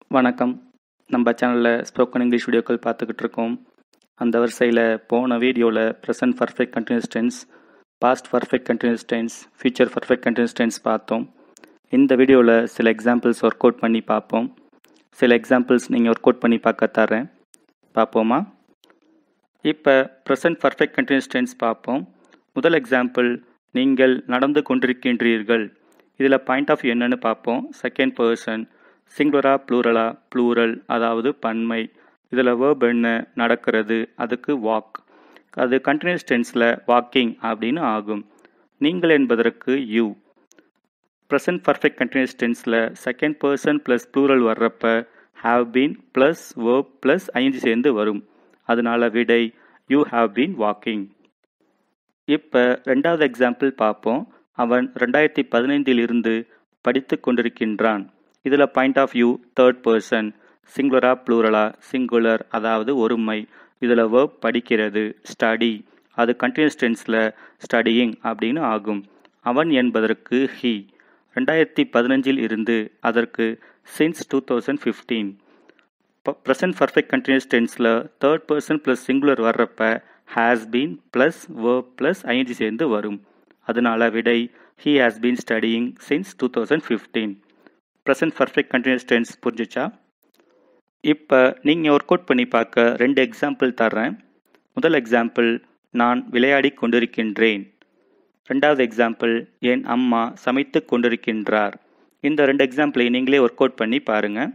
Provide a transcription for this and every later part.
வணக்கம் நம்ம சேனலில் ஸ்போக்கன் இங்கிலீஷ் வீடியோக்கள் பார்த்துக்கிட்டு இருக்கோம் அந்த வரிசையில் போன வீடியோவில் present perfect continuous tense past perfect continuous tense future perfect continuous tense பார்த்தோம் இந்த வீடியோவில் சில எக்ஸாம்பிள்ஸ் ஒர்க் அவுட் பண்ணி பார்ப்போம் சில எக்ஸாம்பிள்ஸ் நீங்கள் ஒர்க் அவுட் பண்ணி பார்க்க தரேன் பார்ப்போமா இப்போ ப்ரெசன்ட் பர்ஃபெக்ட் கண்டினியூஸ் டென்ஸ் பார்ப்போம் முதல் எக்ஸாம்பிள் நீங்கள் நடந்து கொண்டிருக்கின்றீர்கள் இதில் பாயிண்ட் ஆஃப் என்னன்னு பார்ப்போம் செகண்ட் பர்சன் சிங்குலரா ப்ளூரலா ப்ளூரல் அதாவது பன்மை இதில் வேர்ப் என்ன நடக்கிறது அதுக்கு வாக் அது கண்டினியூஸ் டென்ஸில் வாக்கிங் அப்படின்னு ஆகும் நீங்கள் என்பதற்கு யூ ப்ரெசன்ட் பர்ஃபெக்ட் கண்டினியூஸ் டென்ஸில் செகண்ட் பர்சன் ப்ளஸ் ப்ளூரல் வர்றப்ப have been plus verb plus ஐந்து சேர்ந்து வரும் அதனால விடை யூ ஹாவ் பீன் வாக்கிங் இப்போ ரெண்டாவது எக்ஸாம்பிள் பார்ப்போம் அவன் ரெண்டாயிரத்தி பதினைந்தில் இருந்து படித்து கொண்டிருக்கின்றான் இதில் point of view third person சிங்குலரா ப்ளூரலா சிங்குலர் அதாவது ஒருமை இதில் வேர்ப் படிக்கிறது ஸ்டடி அது கண்டினியூஸ் டென்ஸில் ஸ்டடியிங் அப்படின்னு ஆகும் அவன் என்பதற்கு ஹி ரெண்டாயிரத்தி பதினஞ்சில் இருந்து அதற்கு since two thousand fifteen present perfect continuous டென்ஸில் தேர்ட் பர்சன் ப்ளஸ் சிங்குலர் வர்றப்ப has been plus verb plus ஐந்து சேர்ந்து வரும் அதனால விடை he has been studying since two thousand fifteen present perfect continuous tense புரிஞ்சிச்சா இப்போ நீங்கள் ஒர்க் அவுட் பண்ணி பார்க்க ரெண்டு எக்ஸாம்பிள் தர்றேன் முதல் எக்ஸாம்பிள் நான் விளையாடி கொண்டிருக்கின்றேன் ரெண்டாவது எக்ஸாம்பிள் என் அம்மா சமைத்து கொண்டிருக்கின்றார் இந்த ரெண்டு எக்ஸாம்பிளை நீங்களே ஒர்க் அவுட் பண்ணி பாருங்கள்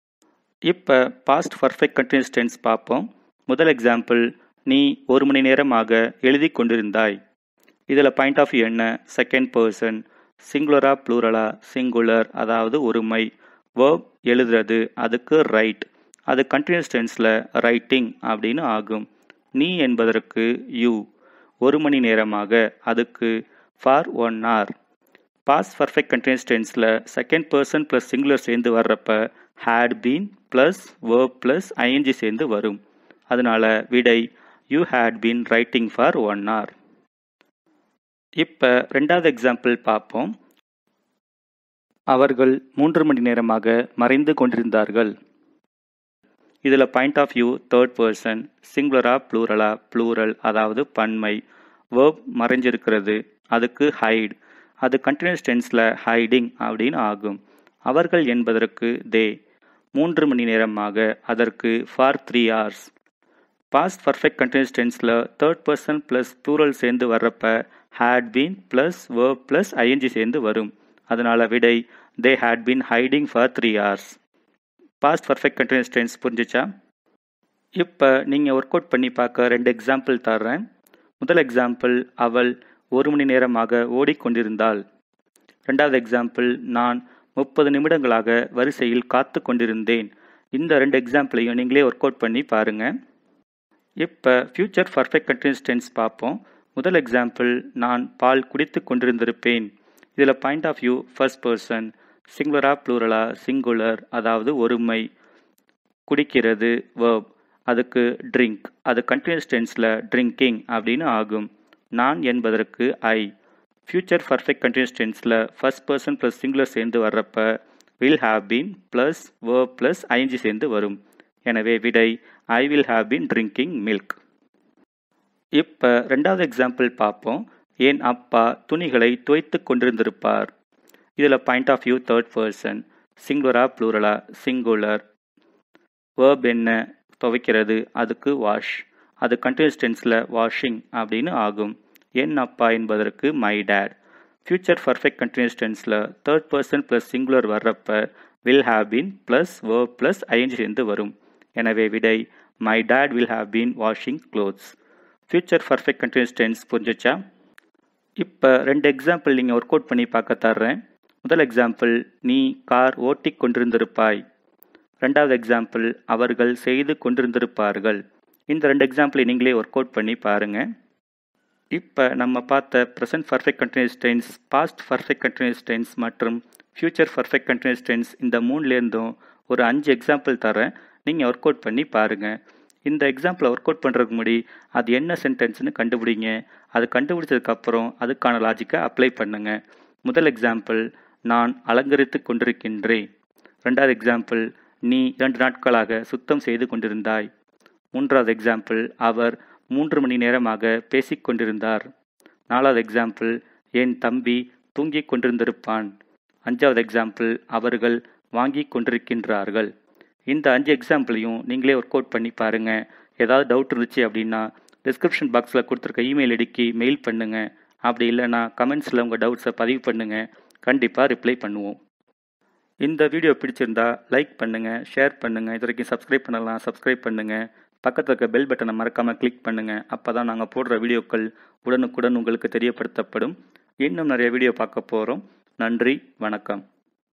இப்போ பாஸ்ட் பர்ஃபெக்ட் கண்டினியூஸ் டென்ஸ் பார்ப்போம் முதல் எக்ஸாம்பிள் நீ ஒரு மணி நேரமாக எழுதி கொண்டிருந்தாய் இதில் பாயிண்ட் ஆஃப் வியூ என்ன செகண்ட் பர்சன் சிங்குலரா ப்ளூரலா சிங்குலர் அதாவது ஒருமை வேர்ப் எழுதுறது அதுக்கு ரைட் அது கண்டினியூஸ் டென்ஸில் ரைட்டிங் அப்படின்னு ஆகும் நீ என்பதற்கு யூ ஒரு மணி நேரமாக அதுக்கு for one hour past perfect continuous டென்ஸில் செகண்ட் பர்சன் ப்ளஸ் சிங்குலர் சேர்ந்து வர்றப்ப had been plus verb plus ING சேர்ந்து வரும் அதனால விடை you had been writing for one hour இப்போ ரெண்டாவது எக்ஸாம்பிள் பார்ப்போம் அவர்கள் மூன்று மணி நேரமாக மறைந்து கொண்டிருந்தார்கள் இதில் point of view third person சிங்குலரா ப்ளூரலா ப்ளூரல் அதாவது பன்மை வேர்ப் மறைஞ்சிருக்கிறது அதுக்கு ஹைட் அது கண்டினியூஸ் டென்ஸில் ஹைடிங் அப்படின்னு ஆகும் அவர்கள் என்பதற்கு தே மூன்று மணி நேரமாக அதற்கு for three hours past perfect continuous டென்ஸில் தேர்ட் பர்சன் ப்ளஸ் ப்ளூரல் சேர்ந்து வர்றப்ப had been plus verb plus ING சேர்ந்து வரும் அதனால விடை they had been hiding for three hours past perfect continuous tense புரிஞ்சிச்சா இப்போ நீங்கள் ஒர்க் அவுட் பண்ணி பார்க்க ரெண்டு எக்ஸாம்பிள் தர்றேன் முதல் எக்ஸாம்பிள் அவள் ஒரு மணி நேரமாக ஓடிக்கொண்டிருந்தாள் ரெண்டாவது எக்ஸாம்பிள் நான் முப்பது நிமிடங்களாக வரிசையில் காத்து கொண்டிருந்தேன் இந்த ரெண்டு எக்ஸாம்பிளையும் நீங்களே ஒர்க் அவுட் பண்ணி பாருங்கள் இப்போ ஃப்யூச்சர் பர்ஃபெக்ட் கண்டினியூஸ் டென்ஸ் பார்ப்போம் முதல் எக்ஸாம்பிள் நான் பால் குடித்து கொண்டிருந்திருப்பேன் இதில் point of view first person சிங்குலரா ப்ளூரலா சிங்குலர் அதாவது ஒருமை குடிக்கிறது வேர்ப் அதுக்கு ட்ரிங்க் அது கண்டினியூஸ் டென்ஸில் ட்ரிங்கிங் அப்படின்னு ஆகும் நான் என்பதற்கு ஐ ஃப்யூச்சர் பர்ஃபெக்ட் கண்டினியூஸ் டென்ஸில் ஃபர்ஸ்ட் பர்சன் ப்ளஸ் சிங்குலர் சேர்ந்து வர்றப்ப will have been plus verb plus ING சேர்ந்து வரும் எனவே விடை I will have been drinking milk இப்போ ரெண்டாவது எக்ஸாம்பிள் பார்ப்போம் என் அப்பா துணிகளை துவைத்து கொண்டிருந்திருப்பார் இதில் point of view third person சிங்குலரா ப்ளூரலா சிங்குலர் வேர்ப் என்ன துவைக்கிறது அதுக்கு வாஷ் அது கண்டினியூஸ் டென்ஸில் வாஷிங் அப்படின்னு ஆகும் என் அப்பா என்பதற்கு my dad future perfect continuous டென்ஸில் தேர்ட் பர்சன் ப்ளஸ் சிங்குலர் வர்றப்ப will have been plus verb plus ING சேர்ந்து வரும் எனவே விடை my dad will have been washing clothes future perfect continuous tense புரிஞ்சிச்சா இப்போ ரெண்டு எக்ஸாம்பிள் நீங்கள் ஒர்க் அவுட் பண்ணி பார்க்க தர்றேன் முதல் எக்ஸாம்பிள் நீ கார் ஓட்டி கொண்டிருந்திருப்பாய் ரெண்டாவது எக்ஸாம்பிள் அவர்கள் செய்து கொண்டிருந்திருப்பார்கள் இந்த ரெண்டு எக்ஸாம்பிளை நீங்களே ஒர்க் அவுட் பண்ணி பாருங்கள் இப்போ நம்ம பார்த்த present perfect continuous tense past perfect continuous tense மற்றும் ஃப்யூச்சர் பர்ஃபெக்ட் கண்டினியூஸ் டென்ஸ் இந்த மூணுலேருந்தும் ஒரு அஞ்சு எக்ஸாம்பிள் தரேன் நீங்கள் ஒர்க் அவுட் பண்ணி பாருங்கள் இந்த எக்ஸாம்பிளை ஒர்க் அவுட் பண்ணுறதுக்கு முன்னாடி அது என்ன சென்டென்ஸ்னு கண்டுபிடிங்க அது கண்டுபிடிச்சதுக்கப்புறம் அதுக்கான லாஜிக்கை அப்ளை பண்ணுங்கள் முதல் எக்ஸாம்பிள் நான் அலங்கரித்து கொண்டிருக்கின்றேன் ரெண்டாவது எக்ஸாம்பிள் நீ இரண்டு நாட்களாக சுத்தம் செய்து கொண்டிருந்தாய் மூன்றாவது எக்ஸாம்பிள் அவர் மூன்று மணி நேரமாக பேசிக் கொண்டிருந்தார் நாலாவது எக்ஸாம்பிள் என் தம்பி தூங்கிக் கொண்டிருந்திருப்பான் அஞ்சாவது எக்ஸாம்பிள் அவர்கள் வாங்கி கொண்டிருக்கின்றார்கள் இந்த அஞ்சு எக்ஸாம்பிளையும் நீங்களே ஒர்க் அவுட் பண்ணி பாருங்கள் ஏதாவது டவுட் இருந்துச்சு அப்படின்னா டிஸ்கிரிப்ஷன் பாக்ஸில் கொடுத்துருக்க இமெயில் ஐடிக்கு மெயில் பண்ணுங்கள் அப்படி இல்லைன்னா கமெண்ட்ஸில் உங்கள் டவுட்ஸை பதிவு பண்ணுங்கள் கண்டிப்பாக ரிப்ளை பண்ணுவோம் இந்த வீடியோ பிடிச்சிருந்தா லைக் பண்ணுங்கள் ஷேர் பண்ணுங்கள் இது வரைக்கும் சப்ஸ்கிரைப் பண்ணலாம் சப்ஸ்கிரைப் பண்ணுங்கள் பக்கத்தில் இருக்க பெல் பட்டனை மறக்காமல் கிளிக் பண்ணுங்கள் அப்போ தான் நாங்கள் போடுற வீடியோக்கள் உடனுக்குடன் உங்களுக்கு தெரியப்படுத்தப்படும் இன்னும் நிறைய வீடியோ பார்க்க போகிறோம் நன்றி வணக்கம்